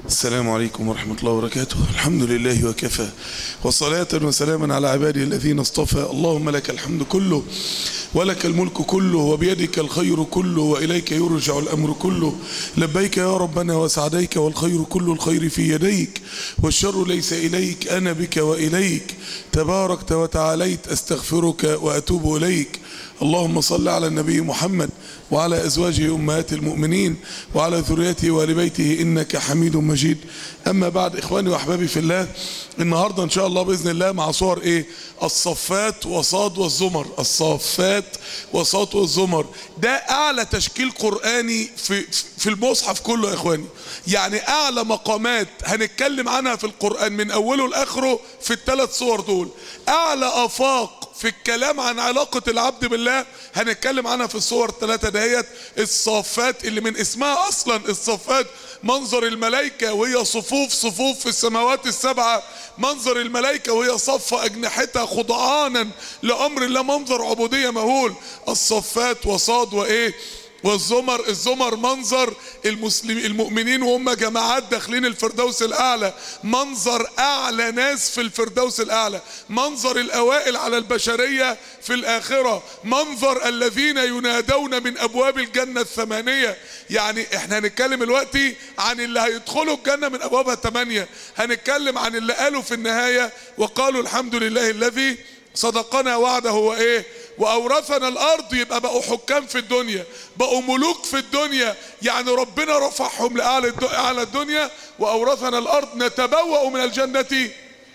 السلام عليكم ورحمة الله وبركاته الحمد لله وكفى وصلاة وسلاما على عباده الذين اصطفى اللهم لك الحمد كله ولك الملك كله وبيدك الخير كله وإليك يرجع الأمر كله لبيك يا ربنا وسعديك والخير كل الخير في يديك والشر ليس إليك أنا بك وإليك تباركت وتعاليت أستغفرك وأتوب إليك اللهم صل على النبي محمد وعلى أزواجه أمهات المؤمنين وعلى ذريته وآل بيته إنك حميد مجيد أما بعد إخواني وأحبابي في الله النهاردة إن شاء الله بإذن الله مع صور إيه الصفات وصاد والزمر الصفات وصاد والزمر ده أعلى تشكيل قرآني في, في المصحف كله يا إخواني يعني أعلى مقامات هنتكلم عنها في القرآن من أوله لآخره في الثلاث صور دول أعلى آفاق في الكلام عن علاقة العبد بالله هنتكلم عنها في الصور الثلاثة دهيت الصفات اللي من اسمها أصلا الصفات منظر الملائكة وهي صفوف صفوف في السماوات السبعة منظر الملائكة وهي صفة أجنحتها خضعانا لأمر الله منظر عبودية مهول الصفات وصاد وإيه والزمر الزمر منظر المسلمين المؤمنين وهم جماعات داخلين الفردوس الاعلى منظر اعلى ناس في الفردوس الاعلى منظر الاوائل على البشريه في الاخره منظر الذين ينادون من ابواب الجنه الثمانيه يعني احنا هنتكلم دلوقتي عن اللي هيدخلوا الجنه من ابوابها الثمانيه هنتكلم عن اللي قالوا في النهايه وقالوا الحمد لله الذي صدقنا وعده وايه واورثنا الارض يبقى بقوا حكام في الدنيا بقوا ملوك في الدنيا يعني ربنا رفعهم لاعلى اعلى الدنيا واورثنا الارض نتبوأ من الجنه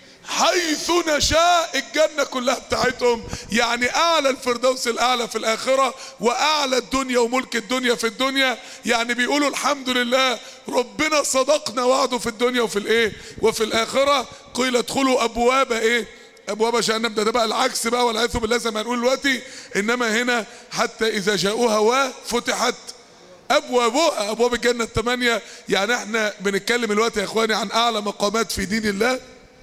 حيث نشاء الجنة كلها بتاعتهم يعني أعلى الفردوس الأعلى في الآخرة وأعلى الدنيا وملك الدنيا في الدنيا يعني بيقولوا الحمد لله ربنا صدقنا وعده في الدنيا وفي الإيه وفي الآخرة قيل ادخلوا أبواب إيه ابواب جهنم ده, ده بقى العكس بقى والعياذ بالله زي ما هنقول دلوقتي انما هنا حتى اذا جاءوها وفتحت ابوابها ابواب الجنه الثمانيه يعني احنا بنتكلم دلوقتي يا اخواني عن اعلى مقامات في دين الله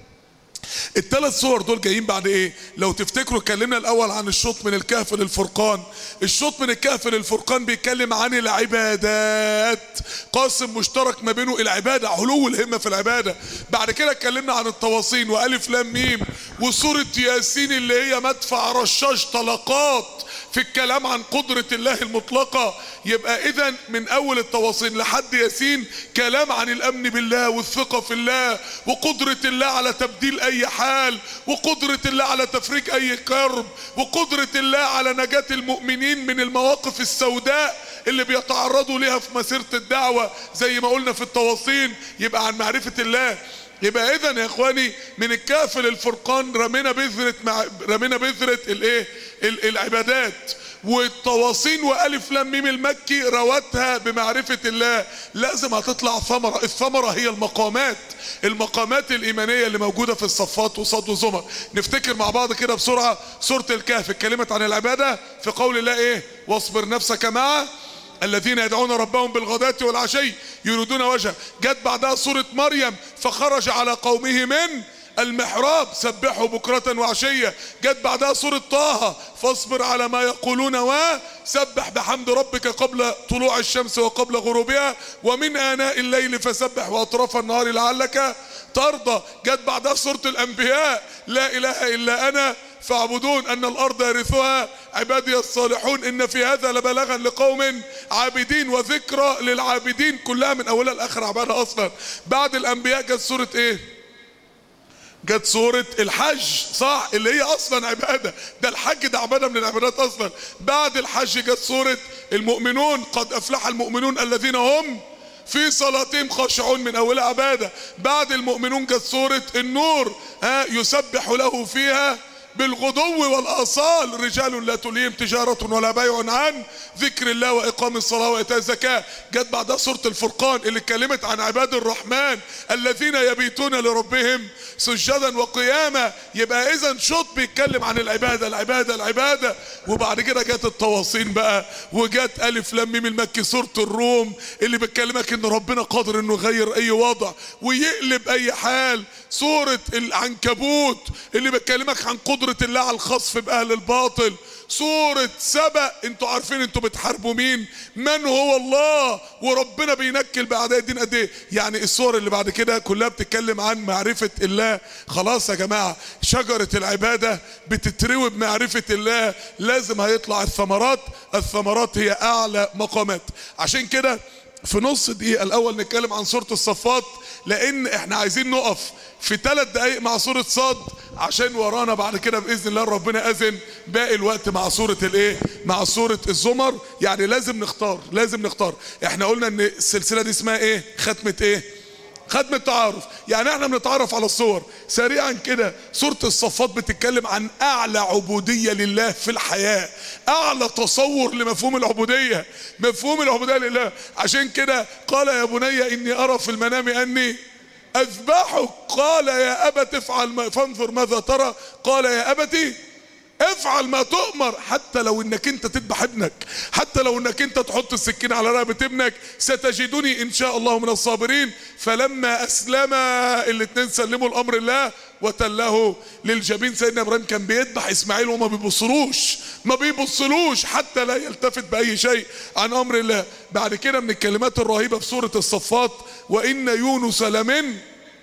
الثلاث صور دول جايين بعد ايه لو تفتكروا اتكلمنا الاول عن الشوط من الكهف للفرقان الشوط من الكهف للفرقان بيتكلم عن العبادات قاسم مشترك ما بينه العباده علو الهمه في العباده بعد كده اتكلمنا عن التواصين والف لام ميم وسوره ياسين اللي هي مدفع رشاش طلقات في الكلام عن قدرة الله المطلقة يبقى اذا من اول التواصين لحد ياسين كلام عن الامن بالله والثقة في الله وقدرة الله على تبديل اي حال وقدرة الله على تفريج اي كرب وقدرة الله على نجاة المؤمنين من المواقف السوداء اللي بيتعرضوا لها في مسيرة الدعوة زي ما قلنا في التواصين يبقى عن معرفة الله يبقى اذا يا اخواني من الكهف للفرقان رمينا بذرة مع رمينا بذرة الايه العبادات والتواصين والف لام ميم المكي روتها بمعرفة الله لازم هتطلع ثمرة الثمرة هي المقامات المقامات الايمانية اللي موجودة في الصفات وصد وزمر نفتكر مع بعض كده بسرعة سورة الكهف اتكلمت عن العبادة في قول الله ايه واصبر نفسك مع الذين يدعون ربهم بالغداة والعشي يريدون وجهه جت بعدها سورة مريم فخرج على قومه من المحراب سبحوا بكرة وعشية جت بعدها سورة طه فاصبر على ما يقولون وسبح بحمد ربك قبل طلوع الشمس وقبل غروبها ومن آناء الليل فسبح وأطراف النهار لعلك ترضى جت بعدها سورة الأنبياء لا إله إلا أنا فاعبدون أن الأرض يرثها عبادي الصالحون إن في هذا لبلاغا لقوم عابدين وذكرى للعابدين كلها من أولها لآخر عبادة أصلا بعد الأنبياء جت سورة إيه جت سورة الحج صح اللي هي اصلا عبادة ده الحج ده عبادة من العبادات اصلا بعد الحج جت سورة المؤمنون قد افلح المؤمنون الذين هم في صلاتهم خاشعون من اولها عبادة بعد المؤمنون جت سورة النور ها يسبح له فيها بالغدو والآصال رجال لا تليهم تجارة ولا بيع عن ذكر الله وإقام الصلاة وإيتاء الزكاة جت بعدها سورة الفرقان اللي اتكلمت عن عباد الرحمن الذين يبيتون لربهم سجدا وقياما يبقى إذا شوط بيتكلم عن العبادة العبادة العبادة وبعد كده جت التواصين بقى وجت ألف لام ميم المكي سورة الروم اللي بتكلمك إن ربنا قادر إنه يغير أي وضع ويقلب أي حال سورة العنكبوت اللي بتكلمك عن قدرة قدرة الله على الخصف بأهل الباطل سورة سبأ انتوا عارفين انتوا بتحاربوا مين من هو الله وربنا بينكل بأعداء الدين قد ايه يعني الصور اللي بعد كده كلها بتتكلم عن معرفة الله خلاص يا جماعة شجرة العبادة بتتروي بمعرفة الله لازم هيطلع الثمرات الثمرات هي أعلى مقامات عشان كده في نص دقيقة الأول نتكلم عن سورة الصفات لأن احنا عايزين نقف في ثلاث دقايق مع سورة صاد عشان ورانا بعد كده بإذن الله ربنا أذن باقي الوقت مع سورة الإيه؟ مع سورة الزمر يعني لازم نختار لازم نختار احنا قلنا إن السلسلة دي اسمها إيه؟ ختمة إيه؟ ختم التعارف يعني احنا بنتعرف على الصور سريعا كده سورة الصفات بتتكلم عن اعلى عبودية لله في الحياة اعلى تصور لمفهوم العبودية مفهوم العبودية لله عشان كده قال يا بني اني ارى في المنام اني اذبحك قال يا ابت افعل ما فانظر ماذا ترى قال يا ابتي افعل ما تؤمر حتى لو انك انت تذبح ابنك حتى لو انك انت تحط السكين على رقبه ابنك ستجدني ان شاء الله من الصابرين فلما اسلم الاثنين سلموا الامر الله وتله للجبين سيدنا ابراهيم كان بيذبح اسماعيل وما بيبصلوش ما بيبصلوش حتى لا يلتفت باي شيء عن امر الله بعد كده من الكلمات الرهيبه في سوره الصفات وان يونس لمن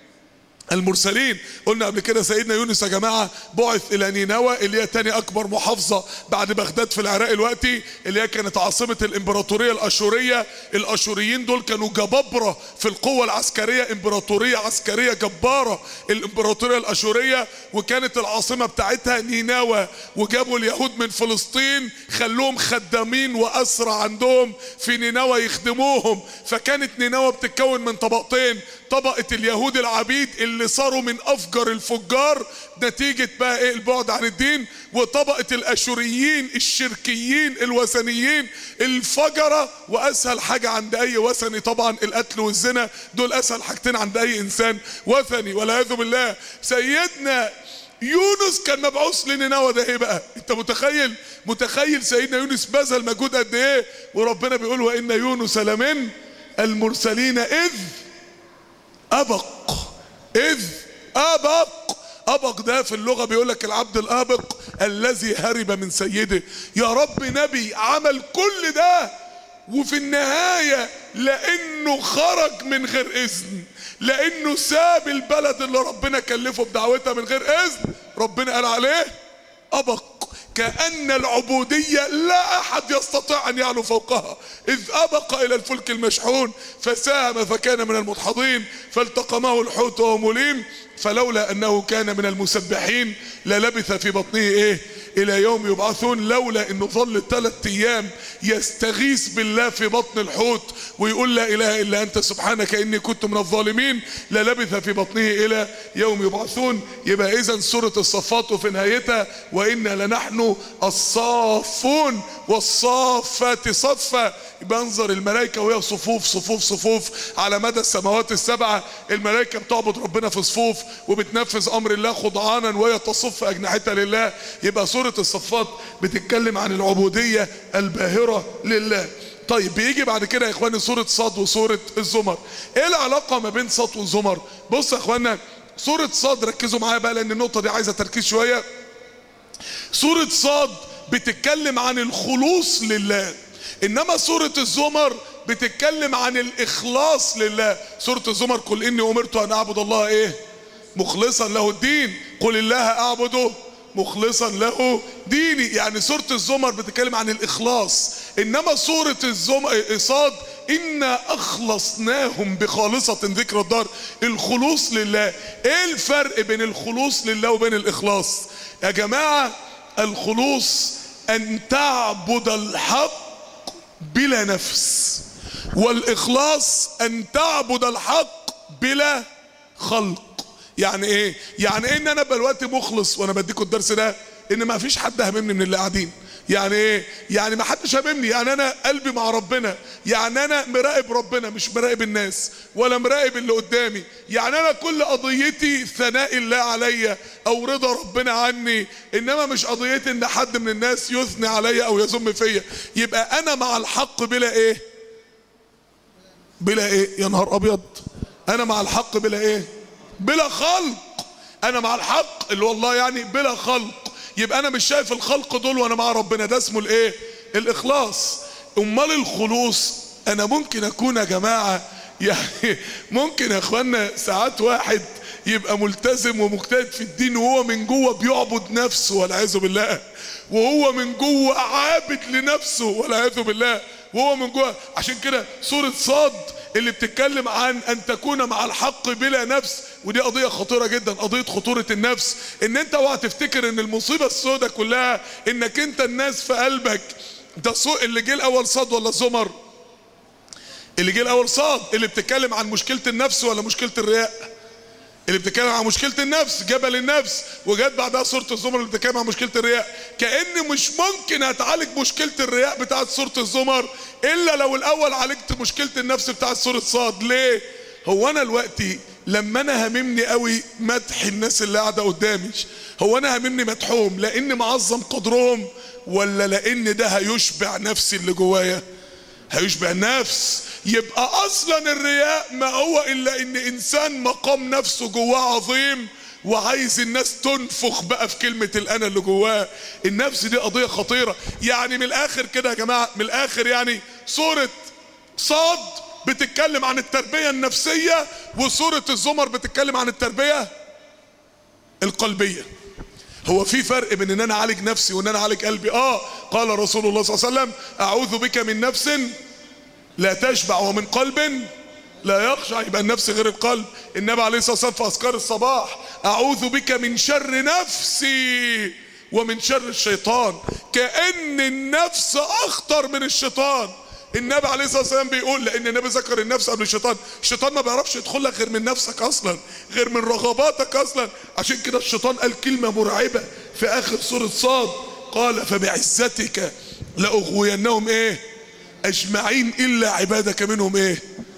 المرسلين قلنا قبل كده سيدنا يونس يا جماعة بعث إلى نينوى اللي هي تاني أكبر محافظة بعد بغداد في العراق الوقتي اللي هي كانت عاصمة الإمبراطورية الأشورية الأشوريين دول كانوا جبابرة في القوة العسكرية إمبراطورية عسكرية جبارة الإمبراطورية الأشورية وكانت العاصمة بتاعتها نينوى وجابوا اليهود من فلسطين خلوهم خدامين وأسرى عندهم في نينوى يخدموهم فكانت نينوى بتتكون من طبقتين طبقة اليهود العبيد اللي صاروا من افجر الفجار نتيجة بقى ايه البعد عن الدين وطبقة الاشوريين الشركيين الوثنيين الفجرة واسهل حاجة عند اي وثني طبعا القتل والزنا دول اسهل حاجتين عند اي انسان وثني والعياذ بالله سيدنا يونس كان مبعوث لنينوى ده ايه بقى انت متخيل متخيل سيدنا يونس بذل مجهود قد ايه وربنا بيقول وان يونس لمن المرسلين اذ أبق إذ أبق أبق ده في اللغة بيقول لك العبد الآبق الذي هرب من سيده يا رب نبي عمل كل ده وفي النهاية لأنه خرج من غير إذن لأنه ساب البلد اللي ربنا كلفه بدعوتها من غير إذن ربنا قال عليه أبق كأن العبودية لا أحد يستطيع أن يعلو فوقها إذ أبق إلى الفلك المشحون فساهم فكان من المدحضين فالتقمه الحوت وهو مليم فلولا أنه كان من المسبحين للبث في بطنه إيه إلى يوم يبعثون لولا أنه ظل ثلاث أيام يستغيث بالله في بطن الحوت ويقول لا إله إلا أنت سبحانك إني كنت من الظالمين للبث في بطنه إلى يوم يبعثون يبقى إذا سورة الصفات وفي نهايتها وإنا لنحن الصافون والصافات صفا بنظر الملائكة وهي صفوف صفوف صفوف على مدى السماوات السبعة الملائكة بتعبد ربنا في صفوف وبتنفذ أمر الله خضعانا وهي تصف أجنحتها لله يبقى سورة الصفات بتتكلم عن العبودية الباهرة لله طيب بيجي بعد كده يا اخواني سورة صاد وسورة الزمر ايه العلاقة ما بين صاد والزمر بص يا اخوانا سورة صاد ركزوا معايا بقى لان النقطة دي عايزة تركيز شوية سورة صاد بتتكلم عن الخلوص لله انما سورة الزمر بتتكلم عن الاخلاص لله سورة الزمر قل اني امرت ان اعبد الله ايه مخلصا له الدين قل الله اعبده مخلصا له ديني يعني سورة الزمر بتتكلم عن الاخلاص انما سورة الزمر صاد إنا أخلصناهم بخالصة ذكر الدار الخلوص لله إيه الفرق بين الخلوص لله وبين الإخلاص يا جماعة الخلوص أن تعبد الحق بلا نفس والإخلاص أن تعبد الحق بلا خلق يعني ايه يعني ان انا دلوقتي مخلص وانا بديكم الدرس ده ان ما فيش حد هممني من اللي قاعدين يعني ايه يعني ما حدش هممني يعني انا قلبي مع ربنا يعني انا مراقب ربنا مش مراقب الناس ولا مراقب اللي قدامي يعني انا كل قضيتي ثناء الله عليا او رضا ربنا عني انما مش قضيتي ان حد من الناس يثني عليا او يذم فيا يبقى انا مع الحق بلا ايه بلا ايه يا نهار ابيض انا مع الحق بلا ايه بلا خلق انا مع الحق اللي والله يعني بلا خلق يبقى انا مش شايف الخلق دول وانا مع ربنا ده اسمه الايه الاخلاص امال الخلوص انا ممكن اكون يا جماعه يعني ممكن يا اخوانا ساعات واحد يبقى ملتزم ومجتهد في الدين وهو من جوه بيعبد نفسه والعياذ بالله وهو من جوه عابد لنفسه والعياذ بالله وهو من جوه عشان كده سورة صاد اللي بتتكلم عن ان تكون مع الحق بلا نفس ودي قضية خطيرة جدا قضية خطورة النفس ان انت اوعى تفتكر ان المصيبة السوداء كلها انك انت الناس في قلبك ده سوء اللي جه الاول صاد ولا زمر اللي جه الاول صاد اللي بتتكلم عن مشكلة النفس ولا مشكلة الرياء اللي بتتكلم عن مشكلة النفس جبل النفس وجت بعدها سورة الزمر اللي بتتكلم عن مشكلة الرياء كأن مش ممكن هتعالج مشكلة الرياء بتاعت سورة الزمر إلا لو الأول عالجت مشكلة النفس بتاعت سورة صاد ليه؟ هو أنا دلوقتي لما أنا هاممني قوي مدح الناس اللي قاعدة قدامي هو أنا هاممني مدحهم لأني معظم قدرهم ولا لأن ده هيشبع نفسي اللي جوايا؟ هيشبع النفس يبقى اصلا الرياء ما هو الا ان انسان مقام نفسه جواه عظيم وعايز الناس تنفخ بقى في كلمة الانا اللي جواه النفس دي قضية خطيرة يعني من الاخر كده يا جماعة من الاخر يعني سورة صاد بتتكلم عن التربية النفسية وسورة الزمر بتتكلم عن التربية القلبية هو في فرق بين ان انا اعالج نفسي وان انا اعالج قلبي اه قال رسول الله صلى الله عليه وسلم اعوذ بك من نفس لا تشبع ومن قلب لا يخشع يبقى النفس غير القلب النبي عليه الصلاه والسلام في اذكار الصباح اعوذ بك من شر نفسي ومن شر الشيطان كان النفس اخطر من الشيطان النبي عليه الصلاه والسلام بيقول لان النبي ذكر النفس قبل الشيطان الشيطان ما بيعرفش يدخل لك غير من نفسك اصلا غير من رغباتك اصلا عشان كده الشيطان قال كلمه مرعبه في اخر سوره صاد قال فبعزتك لاغوينهم ايه اجمعين الا عبادك منهم ايه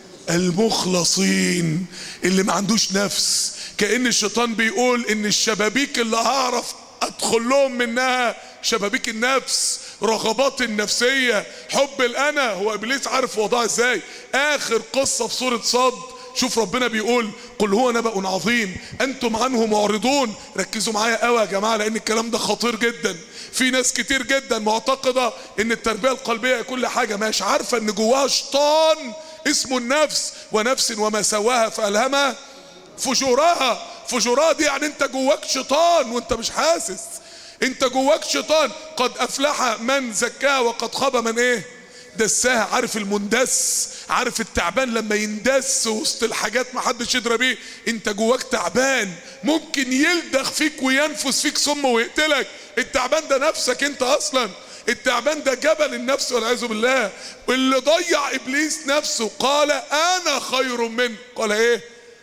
المخلصين اللي ما عندوش نفس كأن الشيطان بيقول ان الشبابيك اللي هعرف ادخل لهم منها شبابيك النفس رغبات النفسية حب الانا هو ابليس عارف وضعها ازاي اخر قصة في سورة صد شوف ربنا بيقول قل هو نبأ عظيم انتم عنه معرضون ركزوا معايا قوي يا جماعة لان الكلام ده خطير جدا في ناس كتير جدا معتقدة ان التربية القلبية كل حاجة مش عارفة ان جواها شيطان اسمه النفس ونفس وما سواها فألهمها فجورها فجورها دي يعني انت جواك شيطان وانت مش حاسس انت جواك شيطان قد افلح من زكاها وقد خاب من ايه دساها عارف المندس عارف التعبان لما يندس وسط الحاجات ما حدش يدرى بيه انت جواك تعبان ممكن يلدغ فيك وينفس فيك سم ويقتلك التعبان ده نفسك انت اصلا التعبان ده جبل النفس والعياذ بالله واللي ضيع ابليس نفسه قال انا خير منه قال ايه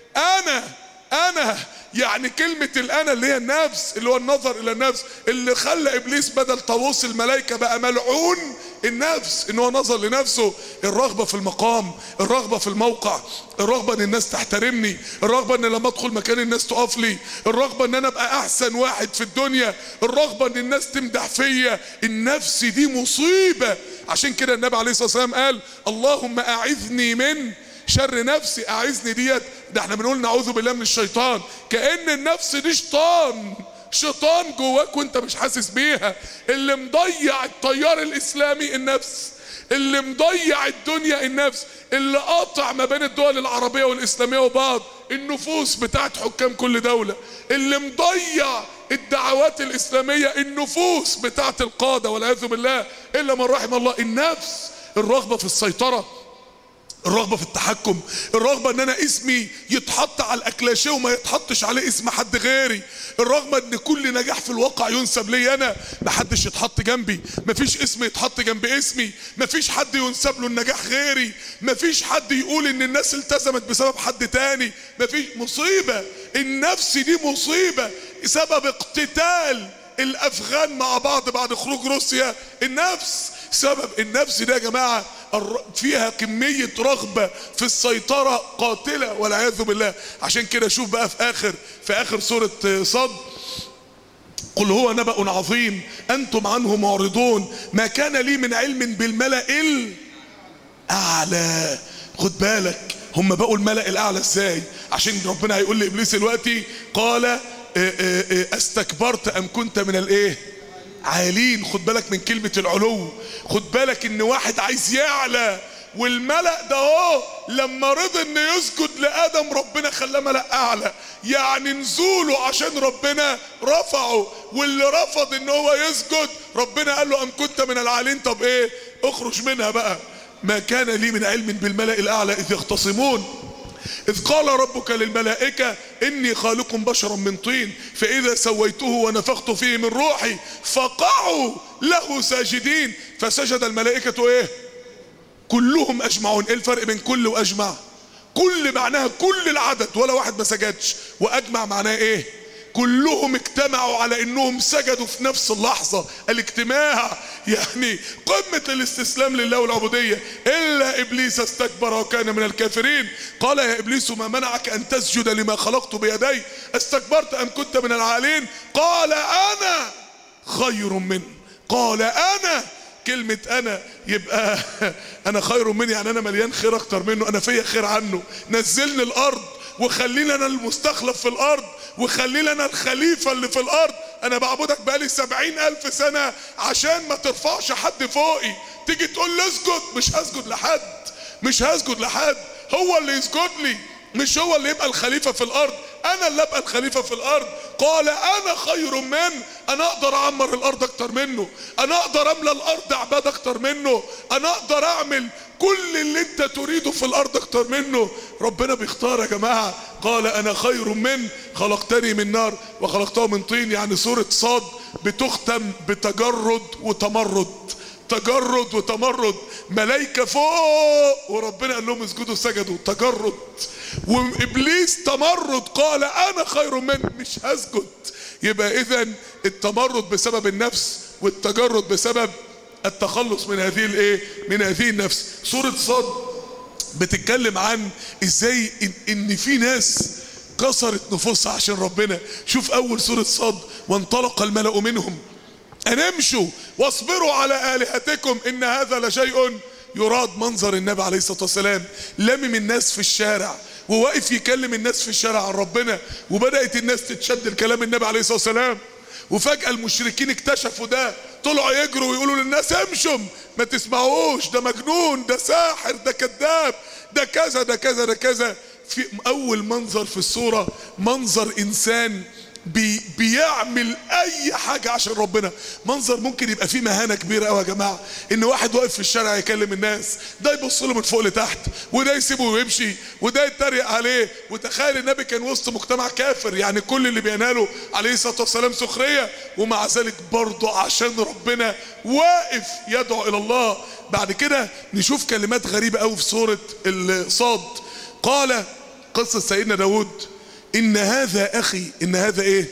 انا انا يعني كلمة الأنا اللي هي النفس اللي هو النظر إلى النفس اللي خلى إبليس بدل طاووس الملائكة بقى ملعون النفس إن هو نظر لنفسه الرغبة في المقام الرغبة في الموقع الرغبة إن الناس تحترمني الرغبة إن لما أدخل مكان الناس تقف لي الرغبة إن أنا أبقى أحسن واحد في الدنيا الرغبة إن الناس تمدح فيا النفس دي مصيبة عشان كده النبي عليه الصلاة والسلام قال اللهم أعذني من شر نفسي اعذني ديت ده احنا بنقول نعوذ بالله من الشيطان كأن النفس دي شيطان شيطان جواك وانت مش حاسس بيها اللي مضيع التيار الاسلامي النفس اللي مضيع الدنيا النفس اللي قاطع ما بين الدول العربية والاسلامية وبعض النفوس بتاعت حكام كل دولة اللي مضيع الدعوات الاسلامية النفوس بتاعت القادة والعياذ بالله الا من رحم الله النفس الرغبة في السيطرة الرغبة في التحكم الرغبة ان انا اسمي يتحط على الاكلاشيه وما يتحطش عليه اسم حد غيري الرغبة ان كل نجاح في الواقع ينسب لي انا محدش يتحط جنبي مفيش اسم يتحط جنب اسمي مفيش حد ينسب له النجاح غيري مفيش حد يقول ان الناس التزمت بسبب حد تاني مفيش مصيبة النفس دي مصيبة سبب اقتتال الافغان مع بعض بعد خروج روسيا النفس سبب النفس ده يا جماعه فيها كمية رغبة في السيطرة قاتلة والعياذ بالله عشان كده شوف بقى في آخر في آخر سورة صد قل هو نبأ عظيم أنتم عنه معرضون ما كان لي من علم بالملأ الأعلى خد بالك هم بقوا الملأ الأعلى ازاي عشان ربنا هيقول لإبليس دلوقتي قال استكبرت أم كنت من الإيه عالين خد بالك من كلمة العلو خد بالك ان واحد عايز يعلى والملأ ده اهو لما رضى ان يسجد لادم ربنا خلاه ملأ اعلى يعني نزوله عشان ربنا رفعه واللي رفض ان هو يسجد ربنا قال له ام كنت من العالين طب ايه اخرج منها بقى ما كان لي من علم بالملأ الاعلى اذ يختصمون إذ قال ربك للملائكة إني خالق بشرا من طين فإذا سويته ونفخت فيه من روحي فقعوا له ساجدين فسجد الملائكة إيه كلهم أجمعون إيه الفرق بين كل وأجمع كل معناها كل العدد ولا واحد ما سجدش وأجمع معناه إيه كلهم اجتمعوا على انهم سجدوا في نفس اللحظة الاجتماع يعني قمة الاستسلام لله والعبودية الا ابليس استكبر وكان من الكافرين قال يا ابليس ما منعك ان تسجد لما خلقت بيدي استكبرت ام كنت من العالين قال انا خير منه قال انا كلمة انا يبقى انا خير مني يعني انا مليان خير اكتر منه انا فيا خير عنه نزلني الارض وخليني انا المستخلف في الارض وخليني انا الخليفة اللي في الارض انا بعبدك بقالي سبعين الف سنة عشان ما ترفعش حد فوقي تيجي تقول لي اسجد مش هسجد لحد مش هسجد لحد هو اللي يسجد لي مش هو اللي يبقى الخليفة في الارض انا اللي ابقى الخليفة في الارض قال انا خير من انا اقدر اعمر الارض اكتر منه انا اقدر املى الارض عباد اكتر منه انا اقدر اعمل كل اللي انت تريده في الارض اكتر منه ربنا بيختار يا جماعة قال انا خير من خلقتني من نار وخلقته من طين يعني سورة صاد بتختم بتجرد وتمرد تجرد وتمرد ملايكة فوق وربنا قال لهم اسجدوا سجدوا تجرد وابليس تمرد قال انا خير من مش هسجد يبقى اذا التمرد بسبب النفس والتجرد بسبب التخلص من هذه الايه من هذه النفس سورة صاد بتتكلم عن ازاي إن, ان في ناس كسرت نفوسها عشان ربنا شوف اول سورة صاد وانطلق الملأ منهم ان امشوا واصبروا على الهتكم ان هذا لشيء يراد منظر النبي عليه الصلاه والسلام لمم الناس في الشارع وواقف يكلم الناس في الشارع عن ربنا وبدات الناس تتشد الكلام النبي عليه الصلاه والسلام وفجاه المشركين اكتشفوا ده طلعوا يجروا ويقولوا للناس امشوا ما تسمعوش ده مجنون ده ساحر ده كذاب ده كذا ده كذا ده كذا في اول منظر في الصوره منظر انسان بي بيعمل اي حاجة عشان ربنا منظر ممكن يبقى فيه مهانة كبيرة قوي يا جماعة ان واحد واقف في الشارع يكلم الناس ده يبص له من فوق لتحت وده يسيبه ويمشي وده يتريق عليه وتخيل النبي كان وسط مجتمع كافر يعني كل اللي بيناله عليه الصلاة والسلام سخرية ومع ذلك برضه عشان ربنا واقف يدعو الى الله بعد كده نشوف كلمات غريبة قوي في سورة الصاد قال قصة سيدنا داود ان هذا اخي ان هذا ايه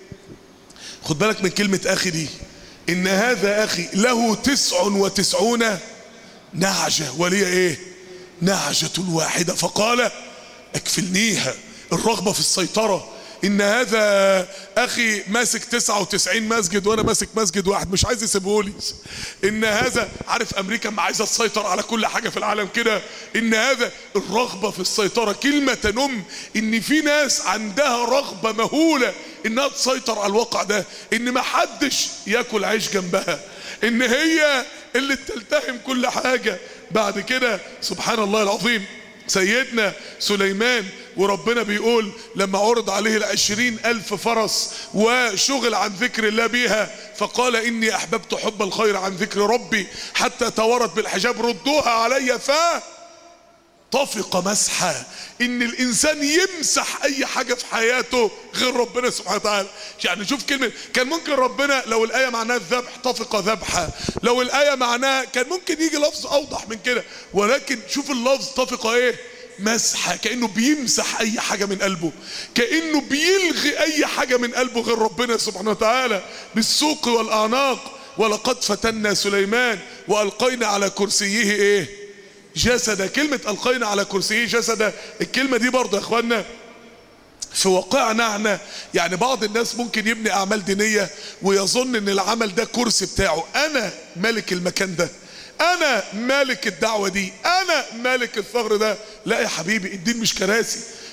خد بالك من كلمة اخي دي ان هذا اخي له تسع وتسعون نعجة ولي ايه نعجة واحدة فقال اكفلنيها الرغبة في السيطرة ان هذا اخي ماسك 99 مسجد وانا ماسك مسجد واحد مش عايز يسيبهولي ان هذا عارف امريكا ما عايزه تسيطر على كل حاجه في العالم كده ان هذا الرغبه في السيطره كلمه تنم ان في ناس عندها رغبه مهوله انها تسيطر على الواقع ده ان ما حدش ياكل عيش جنبها ان هي اللي تلتهم كل حاجه بعد كده سبحان الله العظيم سيدنا سليمان وربنا بيقول لما عرض عليه العشرين ألف فرس وشغل عن ذكر الله بيها فقال إني أحببت حب الخير عن ذكر ربي حتى تورت بالحجاب ردوها علي ف طفق مسحة ان الانسان يمسح اي حاجة في حياته غير ربنا سبحانه وتعالى يعني شوف كلمة كان ممكن ربنا لو الاية معناها الذبح طفق ذبحة لو الاية معناها كان ممكن يجي لفظ اوضح من كده ولكن شوف اللفظ طفق ايه مسحة كأنه بيمسح أي حاجة من قلبه كأنه بيلغي أي حاجة من قلبه غير ربنا سبحانه وتعالى بالسوق والأعناق ولقد فتنا سليمان وألقينا على كرسيه إيه جسدا كلمة ألقينا على كرسيه جسدا الكلمة دي برضه يا أخوانا في واقعنا احنا يعني بعض الناس ممكن يبني أعمال دينية ويظن إن العمل ده كرسي بتاعه أنا ملك المكان ده انا مالك الدعوة دي انا مالك الثغر ده لا يا حبيبي الدين مش كراسي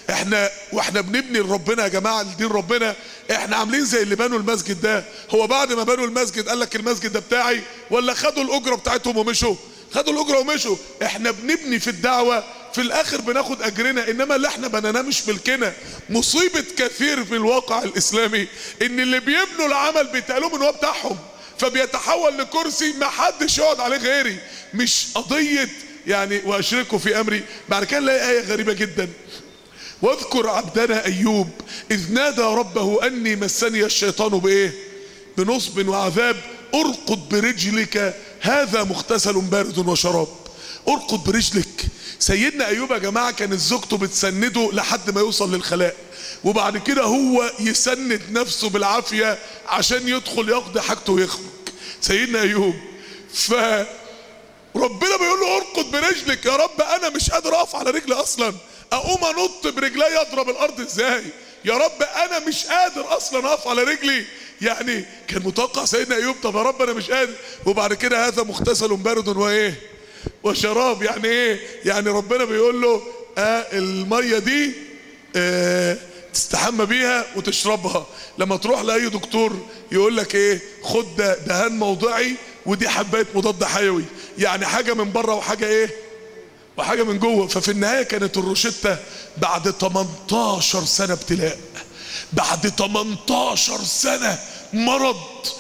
احنا واحنا بنبني لربنا يا جماعه لدين ربنا احنا عاملين زي اللي بنوا المسجد ده هو بعد ما بنوا المسجد قال لك المسجد ده بتاعي ولا خدوا الاجره بتاعتهم ومشوا خدوا الاجره ومشوا احنا بنبني في الدعوه في الاخر بناخد اجرنا انما اللي احنا بنيناه مش ملكنا مصيبه كثير في الواقع الاسلامي ان اللي بيبنوا العمل بيتقالوا ان هو بتاعهم فبيتحول لكرسي ما حدش يقعد عليه غيري مش قضيه يعني واشركوا في امري بعد كده نلاقي ايه غريبه جدا واذكر عبدنا ايوب اذ نادى ربه اني مسني الشيطان بايه بنصب وعذاب ارقد برجلك هذا مغتسل بارد وشراب ارقد برجلك سيدنا ايوب يا جماعه كانت زوجته بتسنده لحد ما يوصل للخلاء وبعد كده هو يسند نفسه بالعافيه عشان يدخل يقضي حاجته ويخرج سيدنا ايوب ف ربنا بيقول له ارقد برجلك يا رب انا مش قادر اقف على رجلي اصلا اقوم انط برجلي اضرب الارض ازاي يا رب انا مش قادر اصلا اقف على رجلي يعني كان متوقع سيدنا ايوب طب يا رب انا مش قادر وبعد كده هذا مغتسل بارد وايه وشراب يعني ايه يعني ربنا بيقول له آه الميه دي آه تستحمى بيها وتشربها لما تروح لاي دكتور يقول لك ايه خد ده دهان موضعي ودي حبايه مضاد حيوي يعني حاجه من بره وحاجه ايه وحاجه من جوه ففي النهايه كانت الروشته بعد 18 سنه ابتلاء بعد 18 سنه مرض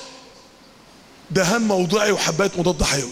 دهان موضعي وحبايه مضاد حيوي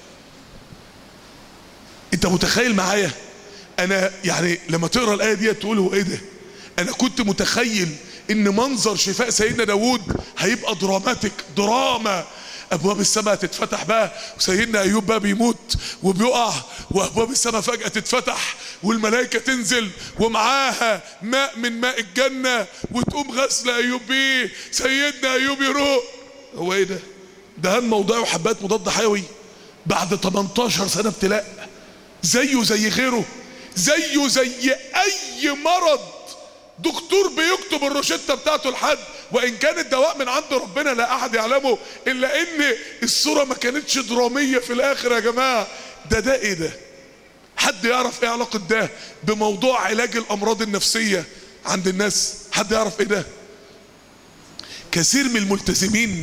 انت متخيل معايا انا يعني لما تقرا الايه دي تقول هو ايه ده انا كنت متخيل ان منظر شفاء سيدنا داوود هيبقى دراماتيك دراما ابواب السماء تتفتح بقى وسيدنا ايوب بقى بيموت وبيقع وابواب السماء فجاه تتفتح والملائكه تنزل ومعاها ماء من ماء الجنه وتقوم غسل ايوب بيه سيدنا ايوب يروق هو ايه ده دهان موضعي وحبات مضاد حيوي بعد 18 سنه ابتلاء زيه زي غيره زيه زي اي مرض دكتور بيكتب الروشته بتاعته لحد وان كان الدواء من عند ربنا لا احد يعلمه الا ان الصوره ما كانتش دراميه في الاخر يا جماعه ده ده ايه ده حد يعرف ايه علاقه ده بموضوع علاج الامراض النفسيه عند الناس حد يعرف ايه ده كثير من الملتزمين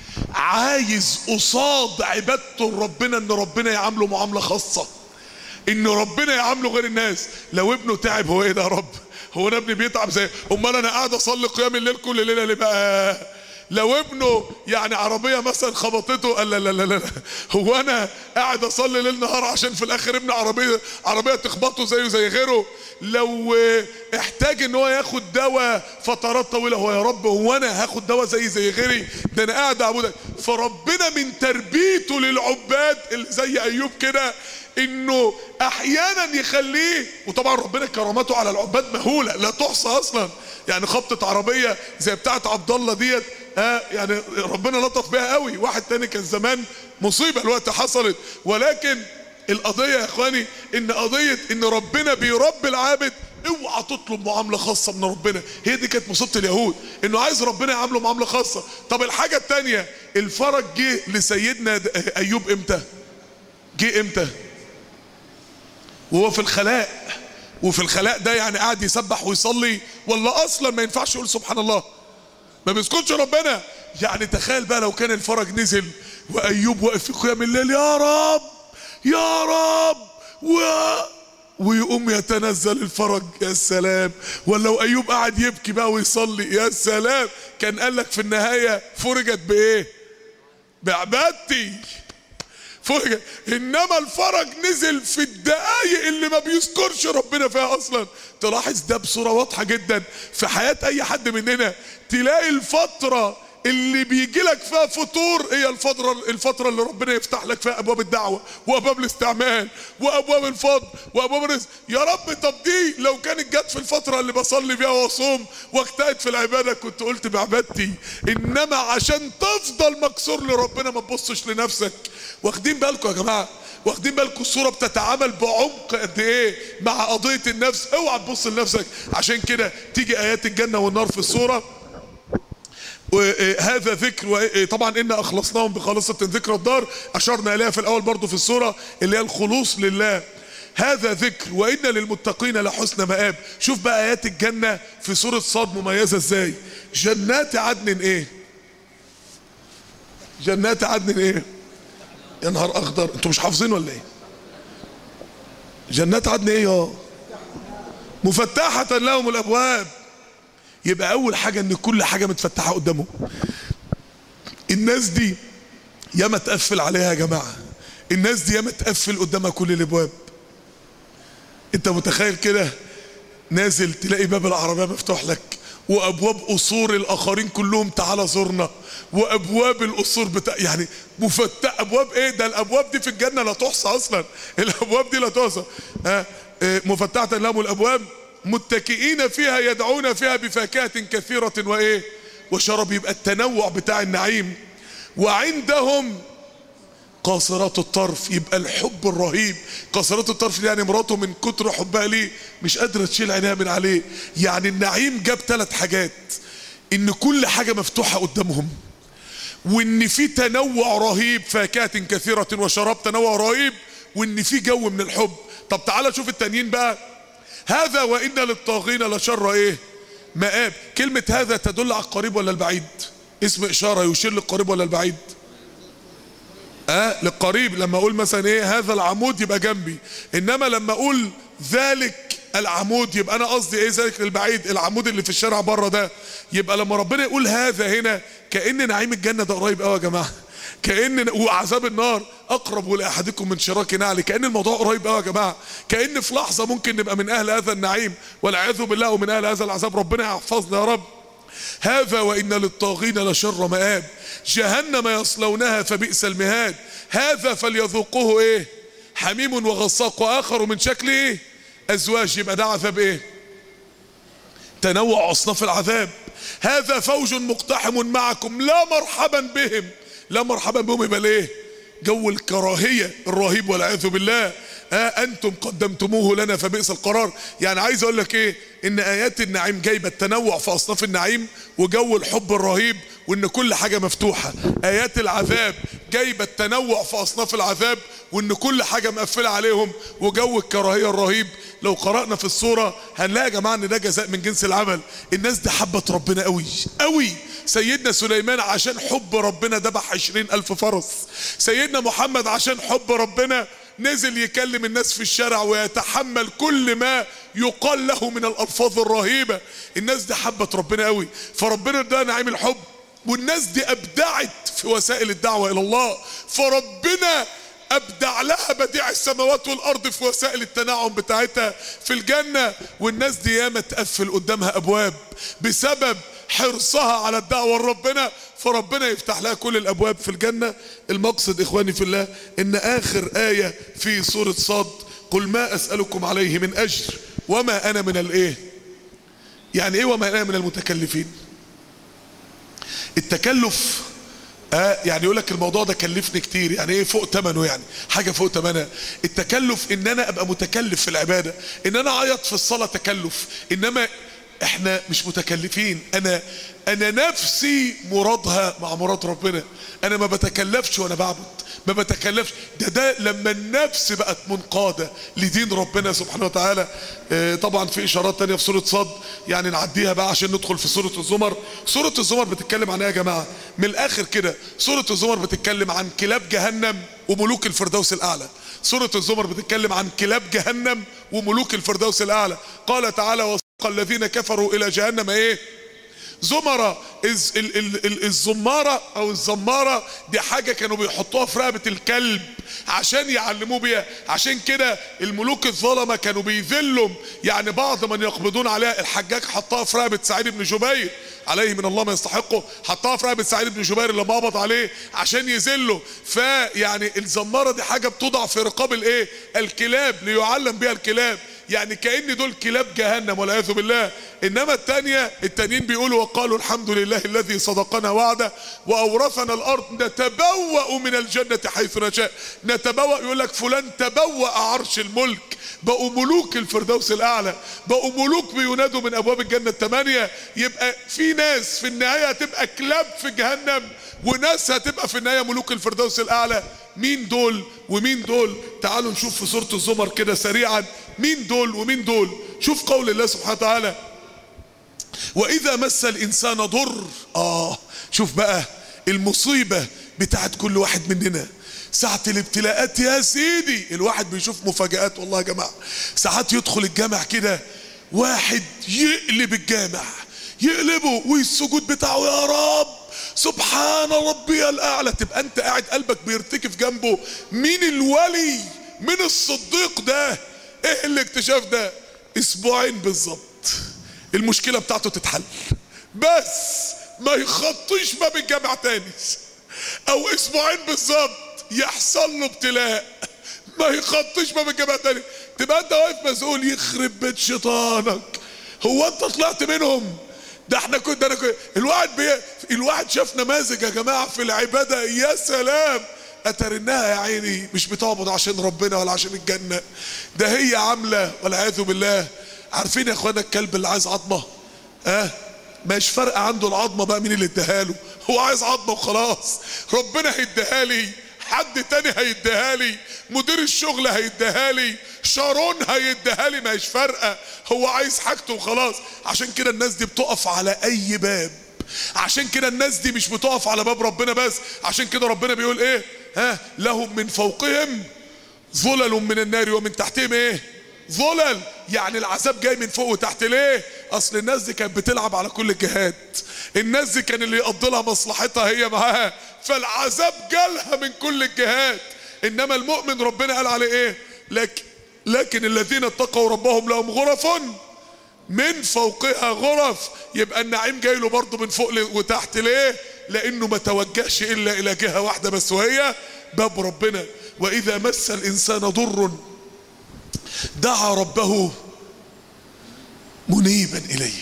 عايز قصاد عبادته لربنا ان ربنا يعامله معامله خاصه ان ربنا يعامله غير الناس لو ابنه تعب هو ايه ده يا رب هو انا ابني بيتعب زي امال انا قاعد اصلي قيام الليل كل ليله ليه بقى لو ابنه يعني عربيه مثلا خبطته قال لا لا لا لا هو انا قاعد اصلي ليل نهار عشان في الاخر ابني عربيه عربيه تخبطه زيه زي غيره لو احتاج ان هو ياخد دواء فترات طويله هو يا رب هو انا هاخد دواء زي زي غيري ده انا قاعد اعبدك فربنا من تربيته للعباد اللي زي ايوب كده انه احيانا يخليه وطبعا ربنا كرامته على العباد مهوله لا تحصى اصلا يعني خبطه عربيه زي بتاعه عبد الله ديت ها يعني ربنا لطف بيها قوي واحد تاني كان زمان مصيبه الوقت حصلت ولكن القضيه يا اخواني ان قضيه ان ربنا بيربي العابد اوعى تطلب معامله خاصه من ربنا هي دي كانت مصيبه اليهود انه عايز ربنا يعامله معامله خاصه طب الحاجه الثانيه الفرج جه لسيدنا ايوب امتى جه امتى وهو في الخلاء وفي الخلاء ده يعني قاعد يسبح ويصلي ولا اصلا ما ينفعش يقول سبحان الله ما بيسكتش ربنا يعني تخيل بقى لو كان الفرج نزل وايوب واقف في قيام الليل يا رب يا رب و ويقوم يتنزل الفرج يا سلام ولو ايوب قاعد يبكي بقى ويصلي يا سلام كان قال لك في النهايه فرجت بايه بعبادتي فرجت انما الفرج نزل في الدقايق اللي ما بيذكرش ربنا فيها اصلا تلاحظ ده بصوره واضحه جدا في حياه اي حد مننا تلاقي الفتره اللي بيجي لك فيها فطور هي الفترة الفترة اللي ربنا يفتح لك فيها أبواب الدعوة وأبواب الاستعمال وأبواب الفضل وأبواب الرزق يا رب طب دي لو كانت جت في الفترة اللي بصلي فيها وأصوم واجتهد في العبادة كنت قلت بعبادتي إنما عشان تفضل مكسور لربنا ما تبصش لنفسك واخدين بالكم يا جماعة واخدين بالكم الصورة بتتعامل بعمق قد ايه مع قضية النفس اوعى تبص لنفسك عشان كده تيجي ايات الجنة والنار في الصورة وهذا ذكر طبعا إن أخلصناهم بخالصة ذكر الدار أشرنا إليها في الأول برضو في السورة اللي هي الخلوص لله هذا ذكر وان للمتقين لحسن مآب شوف بقى ايات الجنة في سورة صاد مميزة ازاي جنات عدن ايه جنات عدن ايه يا نهار اخضر انتوا مش حافظين ولا ايه جنات عدن ايه يا مفتحة لهم الابواب يبقى اول حاجة ان كل حاجة متفتحة قدامهم الناس دي ياما تقفل عليها يا جماعة الناس دي ياما تقفل قدامها كل الابواب انت متخيل كده نازل تلاقي باب العربية مفتوح لك وابواب قصور الاخرين كلهم تعالى زورنا وابواب القصور بتاع يعني مفتح ابواب ايه ده الابواب دي في الجنه لا تحصى اصلا الابواب دي لا تحصى ها اه مفتحه لهم الابواب متكئين فيها يدعون فيها بفاكهه كثيره وايه وشرب يبقى التنوع بتاع النعيم وعندهم قاصرات الطرف يبقى الحب الرهيب قاصرات الطرف يعني مراته من كتر حبها ليه مش قادره تشيل عينيها من عليه يعني النعيم جاب ثلاث حاجات ان كل حاجه مفتوحه قدامهم وان في تنوع رهيب فاكهه كثيره وشراب تنوع رهيب وان في جو من الحب طب تعالى شوف التانيين بقى هذا وان للطاغين لشر ايه مآب كلمه هذا تدل على القريب ولا البعيد اسم اشاره يشير للقريب ولا البعيد اه للقريب لما اقول مثلا ايه هذا العمود يبقى جنبي انما لما اقول ذلك العمود يبقى انا قصدي ايه ذلك البعيد العمود اللي في الشارع بره ده يبقى لما ربنا يقول هذا هنا كان نعيم الجنه ده قريب قوي يا جماعه كان وعذاب النار اقرب لاحدكم من شراك نعل كان الموضوع قريب قوي يا جماعه كان في لحظه ممكن نبقى من اهل هذا النعيم والعياذ بالله ومن اهل هذا العذاب ربنا يحفظنا يا رب هذا وان للطاغين لشر مآب جهنم يصلونها فبئس المهاد هذا فليذوقوه ايه حميم وغساق واخر من شكل ايه ازواج يبقى ده عذاب ايه تنوع اصناف العذاب هذا فوج مقتحم معكم لا مرحبا بهم لا مرحبا بهم يبقى ليه جو الكراهيه الرهيب والعياذ بالله ها انتم قدمتموه لنا فبئس القرار يعني عايز اقول لك ايه ان ايات النعيم جايبه التنوع في اصناف النعيم وجو الحب الرهيب وان كل حاجه مفتوحه ايات العذاب جايبه التنوع في اصناف العذاب وان كل حاجه مقفله عليهم وجو الكراهيه الرهيب لو قرانا في الصوره هنلاقي يا جماعه ان ده جزاء من جنس العمل الناس دي حبت ربنا قوي قوي سيدنا سليمان عشان حب ربنا ذبح عشرين ألف فرس سيدنا محمد عشان حب ربنا نزل يكلم الناس في الشارع ويتحمل كل ما يقال له من الألفاظ الرهيبة الناس دي حبت ربنا قوي فربنا ده نعيم الحب والناس دي أبدعت في وسائل الدعوة إلى الله فربنا ابدع لها بديع السماوات والارض في وسائل التنعم بتاعتها في الجنه والناس دي ياما تقفل قدامها ابواب بسبب حرصها على الدعوه لربنا فربنا يفتح لها كل الابواب في الجنه المقصد اخواني في الله ان اخر ايه في سوره صاد قل ما اسالكم عليه من اجر وما انا من الايه يعني ايه وما انا من المتكلفين التكلف آه يعني يقول لك الموضوع ده كلفني كتير يعني ايه فوق ثمنه يعني حاجه فوق ثمنها التكلف ان انا ابقى متكلف في العباده ان انا اعيط في الصلاه تكلف انما احنا مش متكلفين انا انا نفسي مرادها مع مراد ربنا انا ما بتكلفش وانا بعبد ما بتكلفش ده ده لما النفس بقت منقاده لدين ربنا سبحانه وتعالى اه طبعا في اشارات تانية في سوره صاد يعني نعديها بقى عشان ندخل في سوره الزمر سوره الزمر بتتكلم عن ايه يا جماعه من الاخر كده سوره الزمر بتتكلم عن كلاب جهنم وملوك الفردوس الاعلى سوره الزمر بتتكلم عن كلاب جهنم وملوك الفردوس الاعلى قال تعالى وسق الذين كفروا الى جهنم ايه زمرة الزمارة او الزمارة دي حاجة كانوا بيحطوها في رقبة الكلب عشان يعلموه بيها عشان كده الملوك الظلمة كانوا بيذلهم يعني بعض من يقبضون عليها الحجاج حطها في رقبة سعيد بن جبير عليه من الله ما يستحقه حطها في رقبة سعيد بن جبير لما قبض عليه عشان يذله فيعني الزمارة دي حاجة بتوضع في رقاب الايه الكلاب ليعلم بها الكلاب يعني كأن دول كلاب جهنم والعياذ بالله انما التانية التانيين بيقولوا وقالوا الحمد لله الذي صدقنا وعده واورثنا الارض نتبوأ من الجنة حيث نشاء نتبوأ يقول لك فلان تبوأ عرش الملك بقوا ملوك الفردوس الاعلى بقوا ملوك بينادوا من ابواب الجنة الثمانية يبقى في ناس في النهاية هتبقى كلاب في جهنم وناس هتبقى في النهاية ملوك الفردوس الاعلى مين دول ومين دول تعالوا نشوف في سورة الزمر كده سريعا مين دول ومين دول شوف قول الله سبحانه وتعالى واذا مس الانسان ضر اه شوف بقى المصيبة بتاعت كل واحد مننا ساعة الابتلاءات يا سيدي الواحد بيشوف مفاجآت والله يا جماعة ساعات يدخل الجامع كده واحد يقلب الجامع يقلبه والسجود بتاعه يا رب سبحان ربي الاعلى تبقى انت قاعد قلبك بيرتكف جنبه مين الولي من الصديق ده ايه الاكتشاف ده اسبوعين بالظبط المشكلة بتاعته تتحل بس ما يخطيش باب الجامع تاني او اسبوعين بالظبط يحصل له ابتلاء ما يخطيش باب الجامع تاني تبقى انت واقف مسؤول يخرب بيت شيطانك هو انت طلعت منهم ده احنا كنا انا كنت الواحد بي... الواحد شاف نماذج يا جماعه في العباده يا سلام اترناها يا عيني مش بتعبد عشان ربنا ولا عشان الجنه ده هي عامله والعياذ بالله عارفين يا اخوانا الكلب اللي عايز عظمه اه مش فارقه عنده العظمه بقى مين اللي اداها له هو عايز عظمه وخلاص ربنا هيديها لي حد تاني هيديها لي مدير الشغل هيديها لي شارون هيديها لي مش فارقه هو عايز حاجته وخلاص عشان كده الناس دي بتقف على اي باب عشان كده الناس دي مش بتقف على باب ربنا بس عشان كده ربنا بيقول ايه ها لهم من فوقهم ظلل من النار ومن تحتهم ايه ظلل يعني العذاب جاي من فوق وتحت ليه اصل الناس دي كانت بتلعب على كل الجهات الناس دي كان اللي يقضي لها مصلحتها هي معاها فالعذاب جالها من كل الجهات انما المؤمن ربنا قال عليه ايه لكن لكن الذين اتقوا ربهم لهم غرف من فوقها غرف يبقى النعيم جاي له برضه من فوق وتحت ليه لانه ما توجهش الا الى جهه واحده بس وهي باب ربنا واذا مس الانسان ضر دعا ربه منيبا اليه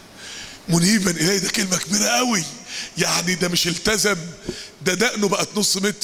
منيبا اليه ده كلمه كبيره قوي يعني ده مش التزم ده دقنه بقت نص متر